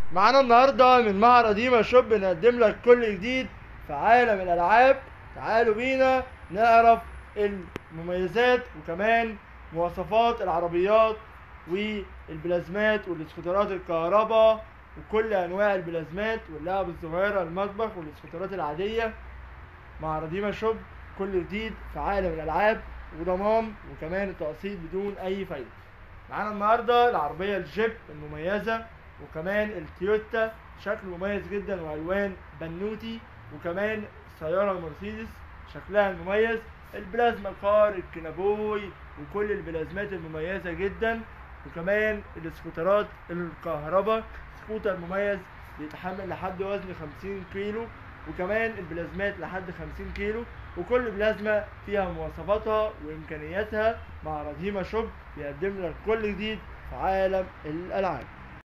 معانا النهارده من معهد قديمة شوب بنقدم لك كل جديد في عالم الألعاب تعالوا بينا نعرف المميزات وكمان مواصفات العربيات والبلازمات والسكوترات الكهرباء وكل أنواع البلازمات واللعب الصغيرة المطبخ والسكوترات العادية مع رديمة شوب كل جديد في عالم الألعاب وضمان وكمان التقسيط بدون أي فايدة معانا النهارده العربية الجيب المميزة وكمان التويوتا شكل مميز جدا والوان بنوتي وكمان السيارة المرسيدس شكلها المميز البلازما كار الكنابوي وكل البلازمات المميزة جدا وكمان السكوترات الكهرباء سكوتر مميز بيتحمل لحد وزن 50 كيلو وكمان البلازمات لحد 50 كيلو وكل بلازما فيها مواصفاتها وامكانياتها مع رهيمة شوب بيقدم لك كل جديد في عالم الالعاب